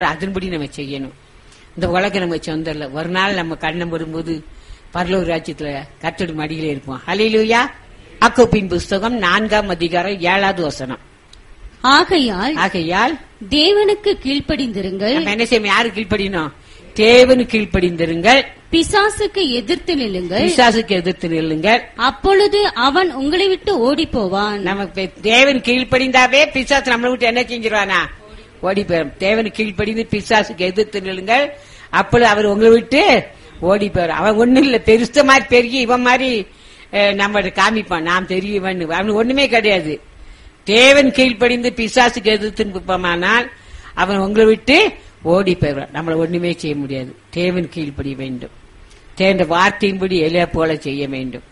அதன்படி நம்ம செய்யணும் இந்த உலகம் நம்ம சொந்தம் இல்ல ஒரு நாள் நம்ம கண்ணம் வரும்போது பரலூர் ராஜ்யத்துல கட்டடு மடியில இருப்போம் ஹalleluya அக்கோப்பின் புஸ்தகம் நான்காம் அதிகாரம் ஏழாவது வசனம் ஆகையால் ஆகையால் தேவனுக்கு கீழ்ப்படிந்திருங்கள் நம்ம என்ன செய்யணும் யாரு கீழ்ப்படினோம் தேவனு கீழ்ப்படிந்திருங்கள் பிசாசுக்கு எதிர்த்து நில்லுங்கள் பிசாசுக்கு எதிர்த்து நில்லுங்கள் அப்பொழுது அவன் உங்களை விட்டு ஓடிப் போவான் நமக்கு தேவன் கீழ்ப்படிந்தாவே பிசாசு நம்மளை விட்டு என்ன செஞ்சிருவானா ஓடி போயிடும் தேவன் கீழ்ப்படிந்து பிசாசுக்கு எதிர்த்து நில்லுங்கள் அப்பொழுது அவர் உங்களை விட்டு ஓடி போயிடும் அவன் ஒண்ணும் இல்ல பெருச மாதிரி பெருகி இவன் மாதிரி அஹ், நம்ம காமிப்பான் நாம் தெரியவன் அவன் ஒண்ணுமே கிடையாது தேவன் கீழ்ப்படிந்து பிசாசுக்கு எதிர்த்து நிற்போமானால் அவன் உங்களை விட்டு ஓடி போயிடுவான் நம்மள ஒண்ணுமே செய்ய முடியாது தேவன் கீழ்ப்படிய வேண்டும் தேவன் வார்த்தையின்படி எலியா போல செய்ய வேண்டும்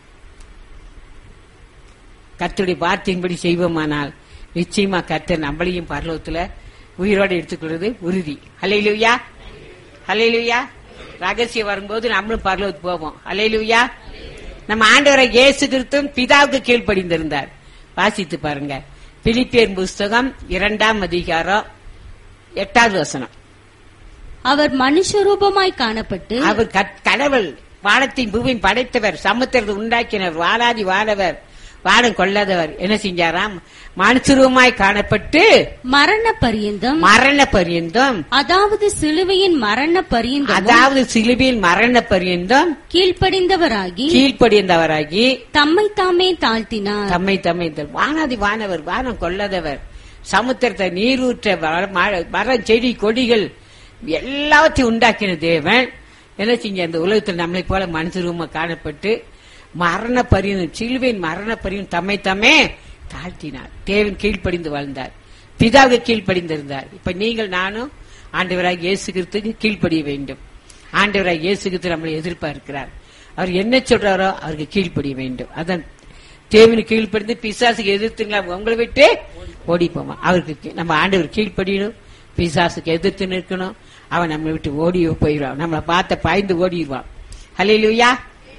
கர்த்தருடைய வார்த்தையின்படி செய்வோமானால் நிச்சயமா கர்த்தர் நம்மளையும் பரலோகத்துல உயிரோடு எடுத்துக்கொள்வது உறுதி ஹalleluya ஹalleluya ரகசியம் வரும்போது நம்மளும் பரலோகத்துக்கு போவோம் ஹalleluya நம்ம ஆண்டவரை இயேசு கிறிஸ்துவும் பிதாவுக்கு கீழ்ப்படிந்திருந்தார் வாசித்து பாருங்க பிலிப்பியர் புஸ்தகம் இரண்டாம் அதிகாரம் எட்டாவது வசனம் அவர் மனுஷரூபமாய் காணப்பட்டு அவர் கட்- கடவுள் வானத்தின் பூமியின் படைத்தவர் சமுத்திரத்தை உண்டாக்கினவர் வானாதி வானவர் வானம் கொள்ளாதவர் என்ன செஞ்சாராம் மனுஷருமாய் காணப்பட்டு மரண பரியந்தம் மரண பரியந்தம் அதாவது சிலுவையின் மரண பரியந்தம் அதாவது சிலுவையில் மரண பரியந்தம் கீழ்ப்படிந்தவராகி கீழ்ப்படிந்தவராகி தம்மை தாமே தாழ்த்தினார் தம்மை தம்மை த- வானாதி வானவர் வானம் கொள்ளாதவர் சமுத்திரத்தை நீரூற்ற வ- ம- மரம் செடி கொடிகள் எல்லாவற்றையும் உண்டாக்கின தேவன் என்ன செஞ்ச அந்த உலகத்தில் நம்மளை போல மனுஷருமா காணப்பட்டு மரண பரியும் சிலுவையின் மரண பரியும் தம்மை தம்மே தாழ்த்தினார் தேவன் கீழ்ப்படிந்து வாழ்ந்தார் பிதாவுக்கு கீழ்ப்படிந்திருந்தார் இப்ப நீங்கள் நானும் ஆண்டவராக இயேசு கிறிஸ்துக்கு கீழ்ப்படிய வேண்டும் ஆண்டவராக இயேசு கிறிஸ்து நம்மளை எதிர்பார்க்கிறார் அவர் என்ன சொல்றாரோ அவருக்கு கீழ்ப்படிய வேண்டும் அதான் தேவனுக்கு கீழ்ப்படிந்து பிசாசுக்கு எதிர்த்துங்களா உங்களை விட்டு ஓடி போமா அவருக்கு கீ- நம்ம ஆண்டவர் கீழ்ப்படியணும் பிசாசுக்கு எதிர்த்து நிற்கணும் அவன் நம்மளை விட்டு ஓடி போயிடுவான் நம்மளை பார்த்த பாய்ந்து ஓடிடுவான் ஹalleluya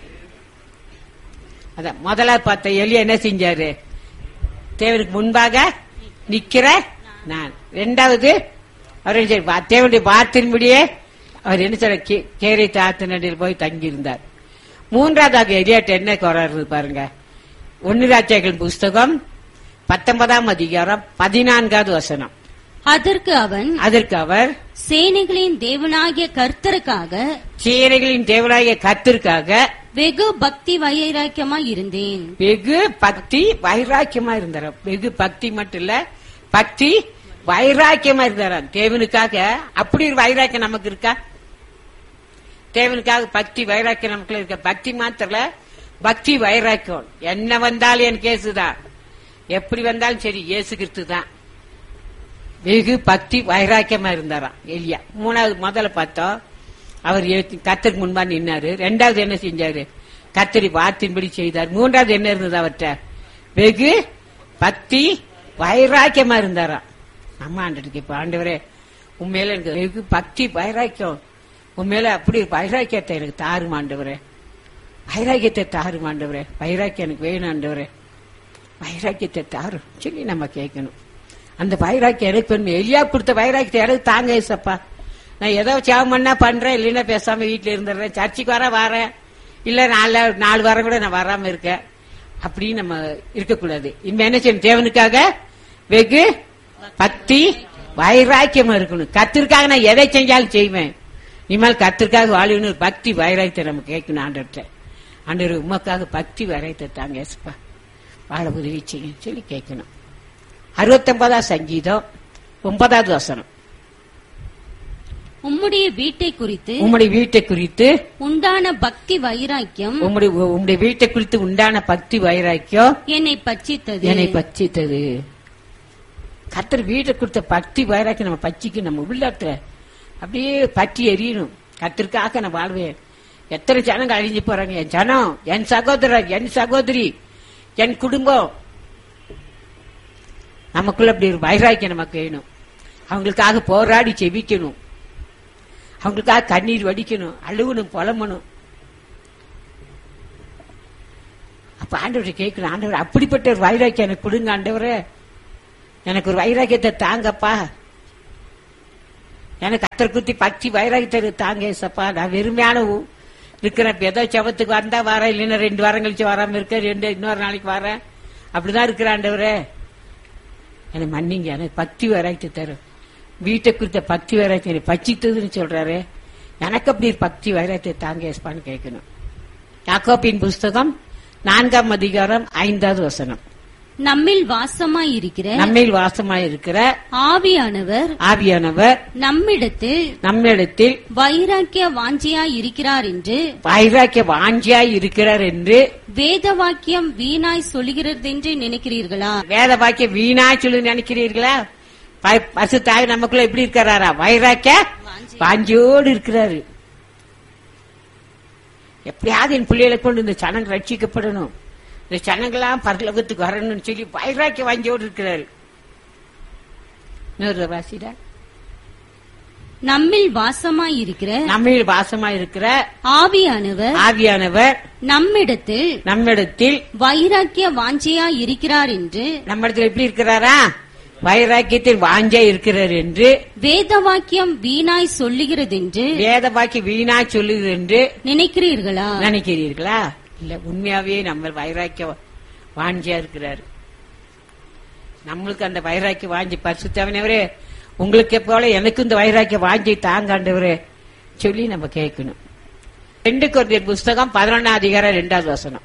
அதான் முதல்ல பார்த்த எலியா என்ன செஞ்சாரு தேவனுக்கு முன்பாக நிக்கிற நான் ரெண்டாவது அவர் என்ன செய்றாரு? வா- தேவனுடைய வார்த்தையின்படியே அவர் என்ன சொல்ற கேரை தாத்து நடில் போய் தங்கி இருந்தார் மூன்றாவதாக எரியாட்ட என்ன குறாரு பாருங்க ஒன்னு ராஜாக்கள் புஸ்தகம் பத்தொன்பதாம் அதிகாரம் பதினான்காவது வசனம் அதற்கு அவன் அதற்கு அவர் சேனைகளின் தேவனாகிய கர்த்தருக்காக சீரைகளின் தேவனாகிய கத்திற்காக வெகு பக்தி வைராக்கியமாய் இருந்தேன் வெகு பக்தி வைராக்கியமா இருந்தார் வெகு பக்தி மட்டும் இல்ல பக்தி வைராக்கியமா இருந்தாராம் தேவனுக்காக அப்படி ஒரு வைராக்கியம் நமக்கு இருக்கா தேவனுக்காக பக்தி வைராக்கியம் நமக்குள்ள இருக்க பக்தி மாத்திரல பக்தி வைராக்கியம் என்ன வந்தாலும் என் கேசுதான் எப்படி வந்தாலும் சரி இயேசு கிறிஸ்து தான் வெகு பக்தி வைராக்கியமா இருந்தாராம் எலியா மூணாவது முதல்ல பார்த்தோம் அவர் கத்தருக்கு முன்பா நின்னாரு ரெண்டாவது என்ன செஞ்சாரு கத்தரி வார்த்தையின்படி செய்தார் மூன்றாவது என்ன இருந்தது அவர்கிட்ட வெகு பக்தி வைராக்கியமா இருந்தாராம் அம்மா ஆண்டருக்கு இப்ப ஆண்டவரே உண்மையில எனக்கு வெகு பக்தி வைராக்கியம் உண்மையில அப்படி வைராக்கியத்தை எனக்கு தாரும் ஆண்டவரே வைராக்கியத்தை தாரும் ஆண்டவரே வைராக்கியம் எனக்கு வேணும் ஆண்டவரே வைராக்கியத்தை தாரும் சொல்லி நம்ம கேட்கணும் அந்த வைராக்கியம் எனக்கு வேணும் எலியா கொடுத்த வைராக்கியத்தை எனக்கு தாங்க ஏசப்பா நான் ஏதோ சேவம் பண்ணா பண்றேன் இல்லைன்னா பேசாம வீட்டுல இருந்துடுறேன் சர்ச்சுக்கு வர வரேன் இல்ல நாலு நாலு வாரம் கூட நான் வராம இருக்கேன் அப்படின்னு நம்ம இருக்கக்கூடாது இனிமே என்ன செய்யணும் தேவனுக்காக வெகு பக்தி வைராக்கியமா இருக்கணும் கத்திற்காக நான் எதை செஞ்சாலும் செய்வேன் இனிமேல் கத்திற்காக வாழ்வுன்னு ஒரு பக்தி வைராக்கியத்தை நம்ம கேட்கணும் ஆண்டவர்கிட்ட ஆண்டவர் உமக்காக பக்தி வைராக்கியத்தை தாங்க ஏசப்பா வாழ உதவி செய்யும் சொல்லி கேட்கணும் அறுபத்தொன்பதாம் சங்கீதம் ஒன்பதாவது வசனம் உம்முடைய வீட்டை குறித்து உம்முடைய வீட்டை குறித்து உண்டான பக்தி வைராக்கியம் உம்முடைய உம்முடைய வீட்டை குறித்து உண்டான பக்தி வைராக்கியம் என்னை பட்சித்தது என்னை பச்சித்தது கர்த்தர் வீட்டை கொடுத்த பக்தி வைராக்கியம் நம்ம பச்சிக்கு நம்ம உள்ளத்துல அப்படியே பற்றி எரியணும் கத்திற்காக நான் வாழ்வேன் எத்தனை ஜனங்க அழிஞ்சு போறாங்க என் ஜனம் என் சகோதரர் என் சகோதரி என் குடும்பம் நமக்குள்ள அப்படி ஒரு வைராக்கியம் நமக்கு வேணும் அவங்களுக்காக போராடி செபிக்கணும் அவங்களுக்காக கண்ணீர் வடிக்கணும் அழுகணும் புலம்பணும் அப்ப ஆண்டவரை கேட்கணும் ஆண்டவர் அப்படிப்பட்ட ஒரு வைராக்கியம் எனக்கு கொடுங்க ஆண்டவரே எனக்கு ஒரு வைராக்கியத்தை தாங்கப்பா எனக்கு கத்தர் குத்தி பக்தி வைராகியத்தை தாங்க ஏசப்பா நான் வெறுமையான ஊ- இருக்கிறேன் இப்ப ஏதோ செவத்துக்கு வந்தா வரேன் இல்லைன்னா ரெண்டு வாரம் கழிச்சு வராம இருக்க ரெண்டு இன்னொரு நாளைக்கு வரேன் அப்படிதான் இருக்கிற ஆண்டவரே எனக்கு மன்னிங்க எனக்கு பக்தி வைராகியத்தை தரும் வீட்டை குறித்த பக்தி வைராகியத்தை எனக்கு பச்சித்ததுன்னு சொல்றாரு எனக்கு அப்படி பக்தி வைராகியத்தை தாங்க ஏசப்பான்னு கேட்கணும் யாக்கோப்பின் புஸ்தகம் நான்காம் அதிகாரம் ஐந்தாவது வசனம் நம்மில் வாசமாய் இருக்கிற நம்மில் வாசமாய் இருக்கிற ஆவியானவர் ஆவியானவர் நம்மிடத்தில் நம்மிடத்தில் வைராக்கிய வாஞ்சியாய் இருக்கிறார் என்று வைராக்கிய வாஞ்சியாய் இருக்கிறார் என்று வேத வாக்கியம் வீணாய் சொல்கிறதென்று நினைக்கிறீர்களா வேத வாக்கிய வீணா சொல்லி நினைக்கிறீர்களா ப- பரிசுத்தாய் நமக்குள்ள எப்படி இருக்கிறாரா வைராக்கிய வாஞ்சியோடு இருக்கிறாரு எப்படியாவது என் பிள்ளைகளை கொண்டு இந்த சனங்கள் ரட்சிக்கப்படணும் இந்த சனங்களாம் பரலோகத்துக்கு வரணும்னு சொல்லி வைராக்கிய வாஞ்சியோடு இருக்கிறாரு இன்னொரு வாசிடா நம்மில் வாசமாய் இருக்கிற நம்மில் வாசமாய் இருக்கிற ஆவியானவர் ஆவியானவர் நம்மிடத்தில் நம்மிடத்தில் வைராக்கிய வாஞ்சியாய் இருக்கிறார் என்று நம்மிடத்தில் எப்படி இருக்கிறாரா வைராக்கியத்தில் வாஞ்சா இருக்கிறார் என்று வேத வாக்கியம் வீணாய் சொல்லுகிறதென்று வேத வாக்கி வீணா சொல்லுது என்று நினைக்கிறீர்களா நினைக்கிறீர்களா இல்ல உண்மையாவே நம்ம வைராக்கிய வாஞ்சியா இருக்கிறாரு நம்மளுக்கு அந்த வைராக்கிய வாஞ்சி பரிசுத்தவனவரே உங்களுக்கு போல எனக்கு இந்த வைராக்கிய வாஞ்சி தாங்காண்டவரே சொல்லி நம்ம கேட்கணும் ரெண்டு கொரிந்தியர் புஸ்தகம் பதினொன்னாம் அதிகாரம் ரெண்டாவது வசனம்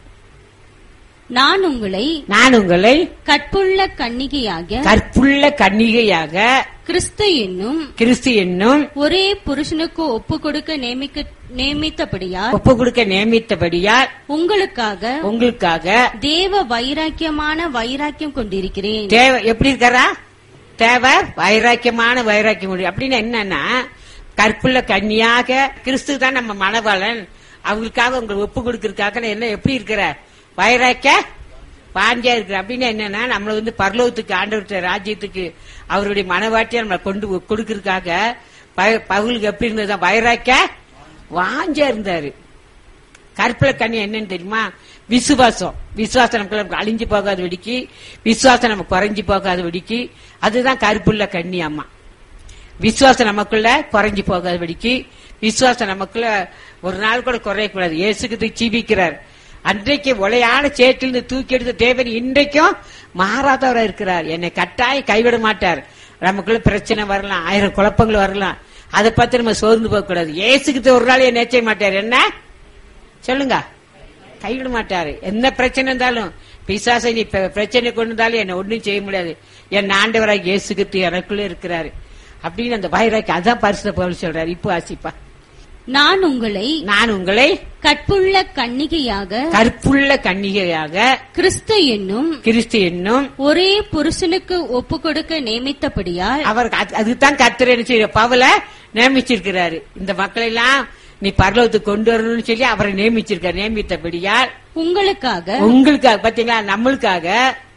நான் உங்களை நான் உங்களை கற்புள்ள கன்னிகையாக கற்புள்ள கன்னிகையாக கிறிஸ்து என்னும் கிறிஸ்து என்னும் ஒரே புருஷனுக்கு ஒப்பு கொடுக்க நியமிக்க நியமித்தபடியால் ஒப்பு கொடுக்க நியமித்தபடியால் உங்களுக்காக உங்களுக்காக தேவ வைராக்கியமான வைராக்கியம் கொண்டிருக்கிறேன் தேவை எப்படி இருக்கிறா தேவை வைராக்கியமான வைராக்கியம் உண்டு. அப்படின்னு என்னன்னா கற்புள்ள கன்னியாக கிறிஸ்து தான் நம்ம மணவாளன் அவங்களுக்காக உங்களை ஒப்பு கொடுக்கறதுக்காக நான் என்ன எப்படி இருக்கிற வைராக்கிய பாண்டியா இருக்கிற அப்படின்னு என்னன்னா நம்மள வந்து பரலோகத்துக்கு ஆண்டவர்கிட்ட ராஜ்யத்துக்கு அவருடைய மனவாட்டியை நம்மளை கொண்டு கொடுக்கறதுக்காக ப- பவுலுக்கு எப்படி இருந்தது வைராக்கிய வாஞ்சா இருந்தாரு கற்பல கண்ணி என்னன்னு தெரியுமா விசுவாசம் விசுவாசம் நமக்கு அழிஞ்சு போகாத வெடிக்கு விசுவாசம் நம்ம குறைஞ்சு போகாத வெடிக்கு அதுதான் கருப்புள்ள கண்ணி அம்மா விசுவாசம் நமக்குள்ள குறைஞ்சு போகாத வெடிக்கு விசுவாசம் நமக்குள்ள ஒரு நாள் கூட குறையக்கூடாது இயேசுக்கு ஜீவிக்கிறார் அன்றைக்கு உளையான சேற்றிலிருந்து தூக்கி எடுத்த தேவன் இன்றைக்கும் மாறாதவரா இருக்கிறார் என்னை கட்டாயம் கைவிட மாட்டார் நமக்குள்ள பிரச்சனை வரலாம் ஆயிரம் குழப்பங்கள் வரலாம் அதை பார்த்து நம்ம சோர்ந்து போக கூடாது இயேசுக்கு ஒரு நாள் என்ன செய்ய மாட்டார் என்ன சொல்லுங்க கைவிட மாட்டாரு என்ன பிரச்சனை இருந்தாலும் பிசாசை நீ பெ- பிரச்சனை கொண்டு வந்தாலும் என்ன ஒண்ணும் செய்ய முடியாது என் ஆண்டவராக இயேசுகித்து எனக்குள்ள இருக்கிறாரு அப்படின்னு அந்த வைராக்கி அதான் பரிசுத்த பவுல் சொல்றாரு இப்போ ஆசிப்பா நான் உங்களை நான் உங்களை கற்புள்ள கன்னிகையாக கற்புள்ள கன்னிகையாக கிறிஸ்து என்னும் கிறிஸ்து என்னும் ஒரே புருஷனுக்கு ஒப்பு கொடுக்க நியமித்தபடியால் அவர் அது- அதுதான் கர்த்தர் என்ன செய்ய பவுல நியமிச்சிருக்கிறாரு இந்த மக்களை எல்லாம் நீ பரலோகத்துக்கு கொண்டு வரணும்னு சொல்லி அவரை நியமிச்சிருக்காரு நியமித்தபடியால் உங்களுக்காக உங்களுக்காக பாத்தீங்களா நம்மளுக்காக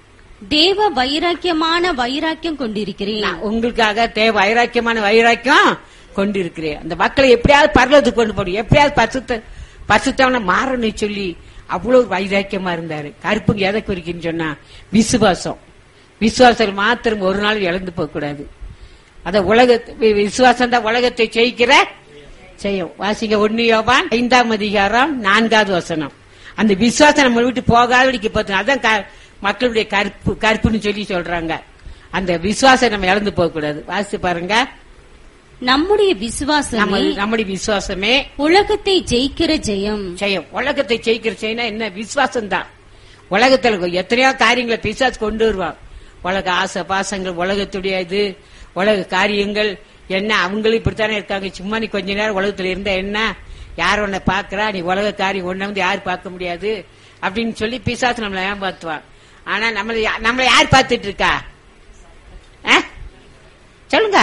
தேவ வைராக்கியமான வைராக்கியம் கொண்டிருக்கிறேன் நான் உங்களுக்காக தேவ வைராக்கியமான வைராக்கியம் கொண்டிருக்கிறேன் அந்த மக்களை எப்படியாவது பரலத்துக்கு கொண்டு போடும் எப்படியாவது பசுத்த பசுத்தவனை மாறணும் சொல்லி அவ்வளவு வைராக்கியமா இருந்தாரு கருப்புங்க எதை குறிக்குன்னு சொன்னா விசுவாசம் விசுவாசம் மாத்திரம் ஒரு நாள் இழந்து போக கூடாது அத உலக விசுவாசம் தான் உலகத்தை ஜெயிக்கிற செய்யும் வாசிங்க ஒன்னு யோவான் ஐந்தாம் அதிகாரம் நான்காவது வசனம் அந்த விசுவாசம் நம்ம விட்டு போகாதபடிக்கு பார்த்தோம் அதான் க- மக்களுடைய கற்பு கற்புன்னு சொல்லி சொல்றாங்க அந்த விசுவாசம் நம்ம இழந்து போக கூடாது வாசித்து பாருங்க நம்முடைய நம்ம விசுவாசமே நம்முடைய விசுவாசமே உலகத்தை ஜெயிக்கிற ஜெயம் செய்யும் உலகத்தை ஜெயிக்கிற செய்யினா என்ன விசுவாசம் தான் உலகத்துல எத்தனையோ காரியங்களை பிசாசு கொண்டு வருவான் உலக ஆசை பாசங்கள் உலகத்துடைய இது உலக காரியங்கள் என்ன அவங்களும் இப்படித்தானே இருக்காங்க சும்மா நீ கொஞ்ச நேரம் உலகத்துல இருந்தா என்ன யார் உன்னை பாக்குறா நீ உலக காரியம் ஒன்ன வந்து யார் பார்க்க முடியாது அப்படின்னு சொல்லி பிசாசு நம்மளை ஏமாத்துவான் ஆனா நம்மளை யா- நம்மளை யார் பார்த்துட்டு இருக்கா ஆ? சொல்லுங்க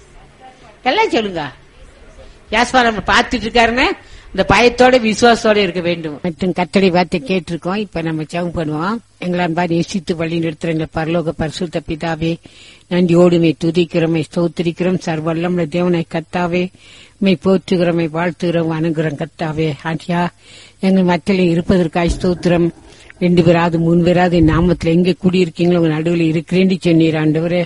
எல்லாம் சொல்லுங்க யாஸ்பா நம்ம பார்த்துட்டு இருக்காருன்னு இந்த பயத்தோட விசுவாசத்தோட இருக்க வேண்டும் மற்றும் கத்தடி வார்த்தை கேட்டிருக்கோம் இப்ப நம்ம ஜெபம் பண்ணுவோம் எங்களான் பாதி எசித்து வழி நிறுத்துற எங்கள் பரலோக பரிசுத்த பிதாவே நன்றியோடுமை துதிக்கிறோமை ஸ்தோத்திரிக்கிறோம் சர்வல்லமுள்ள தேவனை கத்தாவே மை போற்றுகிறோமை வாழ்த்துகிறோம் வணங்குகிறோம் கத்தாவே ஆண்டியா எங்கள் மத்தியில் இருப்பதற்காய் ஸ்தோத்திரம் ரெண்டு பேராது மூணு பேராது என் நாமத்துல எங்க குடியிருக்கீங்களோ உங்க நடுவில் இருக்கிறேன்னு சொன்னீர் ஆண்டவரே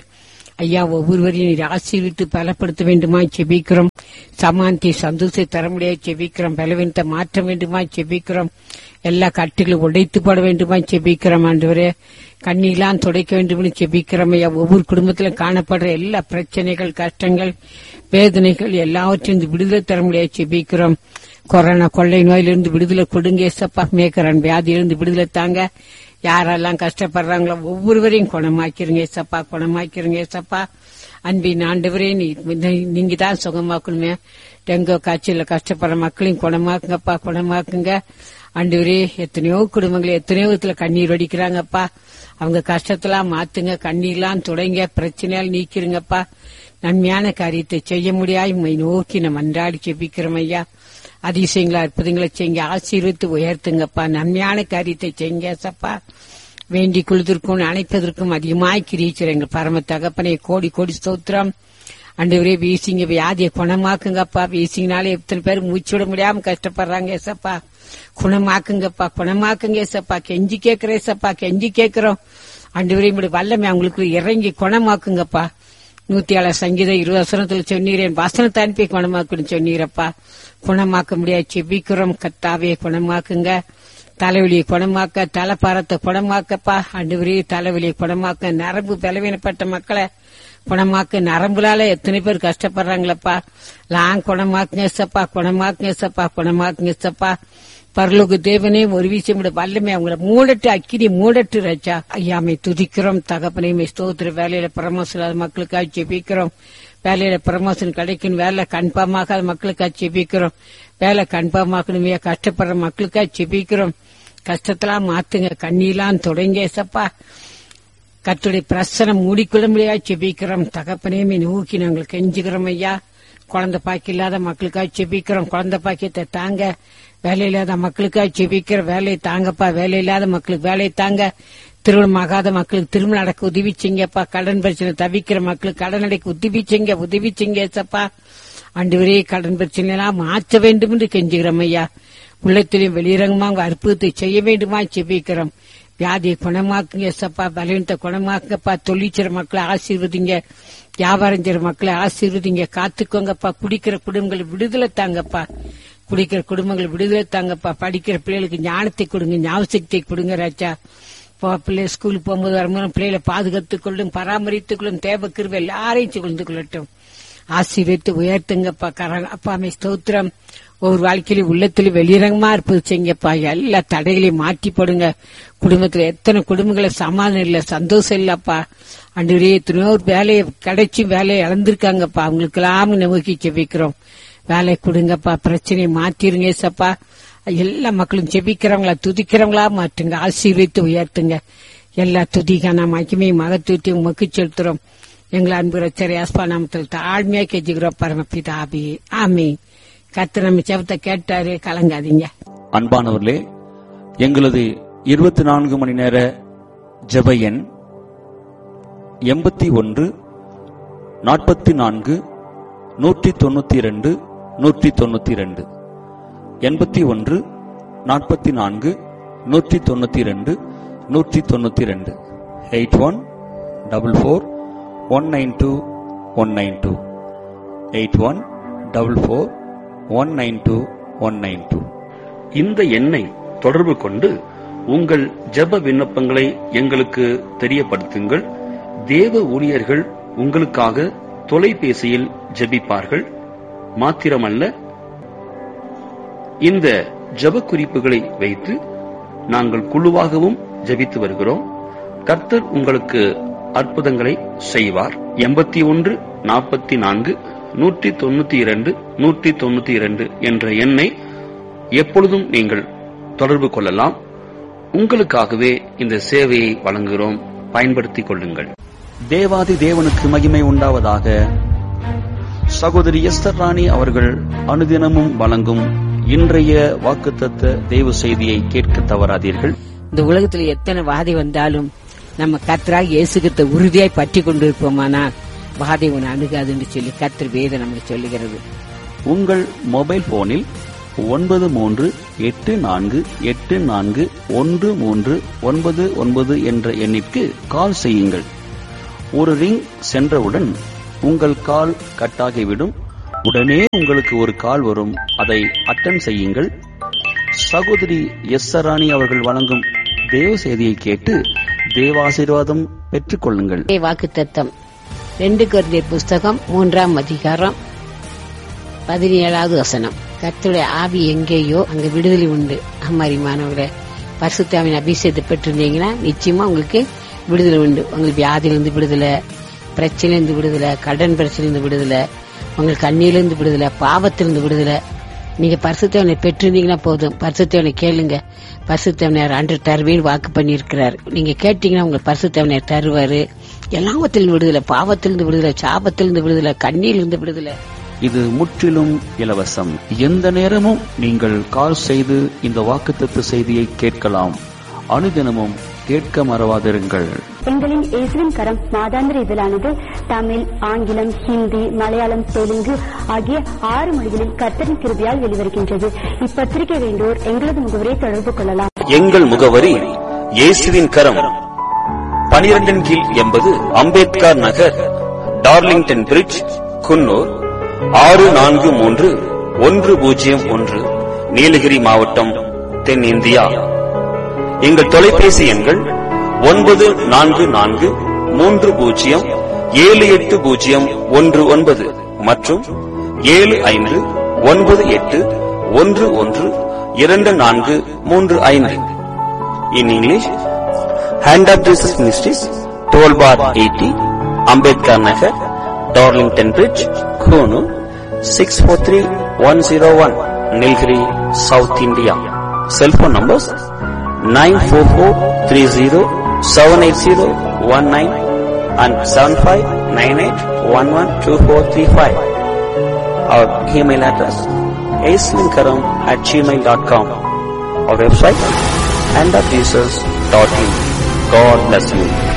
ஐயா ஒவ்வொருவரையும் நீர் ஆசீர்வித்து பலப்படுத்த வேண்டுமா செபிக்கிறோம் சமாந்தி சந்தோஷத்தை தர முடியாது செபிக்கிறோம் பலவீனத்தை மாற்ற வேண்டுமா செபிக்கிறோம் எல்லா கட்டுகளும் உடைத்து போட வேண்டுமா செபிக்கிறோம் ஆண்டவரே கண்ணீலாம் துடைக்க வேண்டும் செபிக்கிறோம் ஐயா ஒவ்வொரு குடும்பத்திலும் காணப்படுற எல்லா பிரச்சனைகள் கஷ்டங்கள் வேதனைகள் எல்லாவற்றையும் விடுதலை தர முடியாது செபிக்கிறோம் கொரோனா கொள்ளை நோயிலிருந்து விடுதலை கொடுங்க ஏசப்பா மேக்கரன் வியாதியிலிருந்து விடுதலை தாங்க யாரெல்லாம் கஷ்டப்படுறாங்களோ ஒவ்வொருவரையும் குணமாக்கிருங்க ஏசப்பா குணமாக்கிருங்க ஏசப்பா அன்பின் ஆண்டவரே நீ நீங்க தான் சுகமாக்கணுமே டெங்கோ காய்ச்சல கஷ்டப்படுற மக்களையும் குணமாக்குங்கப்பா குணமாக்குங்க ஆண்டவரே எத்தனையோ குடும்பங்கள் எத்தனையோ விதத்துல கண்ணீர் வடிக்கிறாங்கப்பா அவங்க கஷ்டத்தெல்லாம் மாத்துங்க கண்ணீர்லாம் துடைங்க பிரச்சனையால் நீக்கிருங்கப்பா நன்மையான காரியத்தை செய்ய முடியாது உம்மை நோக்கி நம்ம அன்றாடி செபிக்கிறோம் ஐயா அதிசயங்களா அற்புதங்களை செய்யுங்க ஆசீர்வித்து உயர்த்துங்கப்பா நன்மையான காரியத்தை செய்யுங்க சப்பா வேண்டிக் கொள்வதற்கும் அணைப்பதற்கும் அதிகமாய் கிரீச்சர் எங்கள் பரம தகப்பனை கோடி கோடி ஸ்தோத்திரம் அண்டவரே வீசிங்க வியாதியை குணமாக்குங்கப்பா வீசிங்கனாலே எத்தனை பேர் மூச்சு விட முடியாம கஷ்டப்படுறாங்க ஏசப்பா குணமாக்குங்கப்பா குணமாக்குங்க ஏசப்பா கெஞ்சி கேட்கிறேன் ஏசப்பா கெஞ்சி கேட்கிறோம் அண்டவரே இப்படி வல்லமை அவங்களுக்கு இறங்கி குணமாக்குங்கப்பா நூத்தி ஏழு சங்கீதம் இருபது வசனத்துல சொன்னீரேன் வசனத்தை அனுப்பி குணமாக்குன்னு சொன்னீரப்பா குணமாக்க முடியாது செபிக்கிறோம் கத்தாவே குணமாக்குங்க தலைவலியை குணமாக்க தலைப்பாரத்தை குணமாக்கப்பா அண்டுவரி தலைவலியை குணமாக்க நரம்பு பலவீனப்பட்ட மக்களை குணமாக்க நரம்புலால எத்தனை பேர் கஷ்டப்படுறாங்களப்பா லாங் குணமாக்குங்க சப்பா குணமாக்குங்க சப்பா குணமாக்குங்க சப்பா பரலோக தேவனே ஒரு விஷயம் விட வல்லமை அவங்கள மூடட்டு அக்கினி மூடட்டு ரச்சா ஐயாமை துதிக்கிறோம் தகப்பனையுமே ஸ்தோத்திர வேலையில பிரமோஷன் இல்லாத மக்களுக்காக ஜெபிக்கிறோம் வேலையில ப்ரமோஷன் கிடைக்கும் வேலை கன்ஃபார்மாக மக்களுக்காக செபிக்கிறோம் வேலை கன்ஃபார்மாக்கணுமே கஷ்டப்படுற மக்களுக்காக செபிக்கிறோம் கஷ்டத்தெல்லாம் மாத்துங்க கண்ணீலாம் தொடங்க சப்பா கத்துடைய பிரசனம் மூடிக்கொள்ள முடியாது செபிக்கிறோம் தகப்பனையுமே நோக்கி நாங்கள் கெஞ்சுக்கிறோம் ஐயா குழந்தை பாக்கி இல்லாத மக்களுக்காக செபிக்கிறோம் குழந்தை பாக்கியத்தை தாங்க வேலை இல்லாத மக்களுக்காக செபிக்கிற வேலையை தாங்கப்பா வேலை இல்லாத மக்களுக்கு வேலையை தாங்க திருமணம் ஆகாத மக்களுக்கு திருமணம் நடக்க உதவி செய்யுங்கப்பா கடன் பிரச்சனை தவிக்கிற மக்களுக்கு கடன் அடைக்க உதவி செய்யுங்க உதவி செய்யுங்க ஏசப்பா ஆண்டு கடன் பிரச்சனை எல்லாம் மாற்ற வேண்டும் என்று கெஞ்சுகிறோம் ஐயா உள்ளத்திலும் வெளியிறங்கமா உங்க அற்புதத்தை செய்ய வேண்டுமா செபிக்கிறோம் வியாதியை குணமாக்குங்க ஏசப்பா பலவீனத்தை குணமாக்குங்கப்பா தொழிற்சிற மக்களை ஆசீர்வதிங்க வியாபாரம் செய்யற மக்களை ஆசீர்வதிங்க காத்துக்கோங்கப்பா குடிக்கிற குடும்பங்களை விடுதலை தாங்கப்பா குடிக்கிற குடும்பங்கள் விடுதலை தாங்கப்பா படிக்கிற பிள்ளைகளுக்கு ஞானத்தை கொடுங்க ஞாபகத்தை கொடுங்க ராஜா இப்போ பிள்ளை ஸ்கூலுக்கு போகும்போது வரும்போது பிள்ளைகளை பாதுகாத்துக் கொள்ளும் பராமரித்துக் கொள்ளும் தேவ கிருவை எல்லாரையும் கொண்டு கொள்ளட்டும் ஆசீர்வித்து உயர்த்துங்கப்பா கர அப்பாமே ஸ்தோத்திரம் ஒவ்வொரு வாழ்க்கையிலும் உள்ளத்திலும் வெளிரங்கமா இருப்பது செய்யுங்கப்பா எல்லா தடைகளையும் மாற்றி போடுங்க குடும்பத்துல எத்தனை குடும்பங்களை சமாதானம் இல்ல சந்தோஷம் இல்லப்பா அன்று எத்தனையோ வேலையை கிடைச்சி வேலையை இழந்திருக்காங்கப்பா அவங்களுக்கெல்லாம் நோக்கி செபிக்கிறோம் வேலை கொடுங்கப்பா பிரச்சனையை மாத்திருங்க ஏசப்பா எல்லா மக்களும் செபிக்கிறவங்களா துதிக்கிறவங்களா மாற்றுங்க ஆசீர்வித்து உயர்த்துங்க எல்லா துதிக்கான மகிமையும் மகத்துவத்தையும் உமக்கு செலுத்துறோம் எங்களை அன்பு ரச்சரி ஆஸ்பா நாமத்தில் தாழ்மையா கெஞ்சுகிறோம் பரமபிதாபி ஆமி கத்து நம்ம செவத்தை கேட்டாரு கலங்காதீங்க அன்பானவர்களே எங்களது இருபத்தி நான்கு மணி நேர ஜெப எண் எண்பத்தி ஒன்று நாற்பத்தி நான்கு நூற்றி தொண்ணூத்தி இரண்டு நூற்றி தொண்ணூத்தி இரண்டு எண்பத்தி ஒன்று நாற்பத்தி நான்கு நூற்றி தொண்ணூத்தி இரண்டு நூற்றி தொண்ணூத்தி இரண்டு eight one double four one nine two one nine two eight one double four one nine two one nine two இந்த எண்ணை தொடர்பு கொண்டு உங்கள் ஜெப விண்ணப்பங்களை எங்களுக்கு தெரியப்படுத்துங்கள் தேவ ஊழியர்கள் உங்களுக்காக தொலைபேசியில் ஜெபிப்பார்கள் மாத்திரமல்ல இந்த ஜெப குறிப்புகளை வைத்து நாங்கள் குழுவாகவும் ஜெபித்து வருகிறோம் கர்த்தர் உங்களுக்கு அற்புதங்களை செய்வார் எண்பத்தி ஒன்று நாற்பத்தி நான்கு நூற்றி தொண்ணூத்தி இரண்டு நூற்றி தொண்ணூத்தி இரண்டு என்ற எண்ணை எப்பொழுதும் நீங்கள் தொடர்பு கொள்ளலாம் உங்களுக்காகவே இந்த சேவையை வழங்குகிறோம் பயன்படுத்திக் கொள்ளுங்கள் தேவாதி தேவனுக்கு மகிமை உண்டாவதாக சகோதரி எஸ்தர் ராணி அவர்கள் அனுதினமும் வழங்கும் இன்றைய வாக்குத்தத்த தேவ செய்தியை கேட்க தவறாதீர்கள் இந்த உலகத்துல எத்தனை வாதை வந்தாலும் நம்ம கர்த்தராக இயேசுகிட்ட உறுதியாய் பற்றி கொண்டிருப்போமானால் வாதை உன்னை அணுகாதுன்னு சொல்லி கர்த்தர் வேதம் நமக்கு சொல்லுகிறது உங்கள் மொபைல் போனில் ஒன்பது மூன்று எட்டு நான்கு எட்டு நான்கு ஒன்று மூன்று ஒன்பது ஒன்பது என்ற எண்ணிற்கு கால் செய்யுங்கள் ஒரு ரிங் சென்றவுடன் உங்கள் கால் கட்டாகிவிடும் உடனே உங்களுக்கு ஒரு கால் வரும் அதை அட்டன் செய்யுங்கள் சகோதரி எஸ் சராணி அவர்கள் வழங்கும் தேவ செய்தியை கேட்டு தேவாசீர்வாதம் பெற்றுக் கொள்ளுங்கள் வாக்கு தத்தம் ரெண்டு குருந்தியர் புஸ்தகம் மூன்றாம் அதிகாரம் பதினேழாவது வசனம் கர்த்தருடைய ஆவி எங்கேயோ அங்க விடுதலை உண்டு அம்மாரிமானவர்களே பரிசுத்தாவின் அபிஷேகத்தை பெற்றிருந்தீங்கன்னா நிச்சயமா உங்களுக்கு விடுதலை உண்டு உங்களுக்கு வியாதியிலிருந்து விடுதலை பிரச்சனையிலிருந்து விடுதலை கடன் பிரச்சனையிலிருந்து விடுதலை உங்களுக்கு கண்ணியிலிருந்து விடுதலை பாவத்திலிருந்து விடுதலை நீங்க பரிசுத்தவனை பெற்றிருந்தீங்கன்னா போதும் பரிசுத்தவனை கேளுங்க பரிசுத்தவனையார் அன்று தருவேன் வாக்கு பண்ணியிருக்கிறார் நீங்க கேட்டீங்கன்னா உங்களுக்கு பரிசுத்தவனையார் தருவாரு எல்லாவத்திலிருந்து விடுதலை பாவத்திலிருந்து விடுதலை சாபத்திலிருந்து விடுதலை கண்ணியிலிருந்து விடுதலை இது முற்றிலும் இலவசம் எந்த நேரமும் நீங்கள் கால் செய்து இந்த வாக்குத்தத்த செய்தியை கேட்கலாம் அனுதினமும் கேட்க மறவாதிருங்கள் எங்களின் இயேசுவின் கரம் மாதாந்திர இதழானது தமிழ் ஆங்கிலம் ஹிந்தி மலையாளம் தெலுங்கு ஆகிய ஆறு மொழிகளில் கர்த்தரின் கிருபையால் வெளிவருகின்றது இப்பத்திரிகை வேண்டோர் எங்களது முகவரை தொடர்பு கொள்ளலாம் எங்கள் முகவரி இயேசுவின் கரம் பனிரெண்டின் கீழ் எண்பது அம்பேத்கர் நகர் டார்லிங்டன் பிரிட்ஜ் குன்னூர் ஆறு நான்கு மூன்று ஒன்று பூஜ்ஜியம் ஒன்று நீலகிரி மாவட்டம் தென்னிந்தியா எங்கள் தொலைபேசி எண்கள் ஒன்பது நான்கு நான்கு மூன்று பூஜ்ஜியம் ஏழு எட்டு பூஜ்ஜியம் ஒன்று ஒன்பது மற்றும் ஏழு ஐந்து ஒன்பது எட்டு ஒன்று ஒன்று இரண்டு நான்கு மூன்று ஐந்து in English Hand of Jesus Ministries twelve bar eighty Ambedkar Nagar Darlington Bridge Coonoor six four three one zero one Nilgiri South India cellphone numbers nine four four three zero seven eight zero one nine and seven five nine eight one one two four three five our email address ஏஸ்லிங்கரம் at Gmail dot com our website and of Jesus.in. God bless you.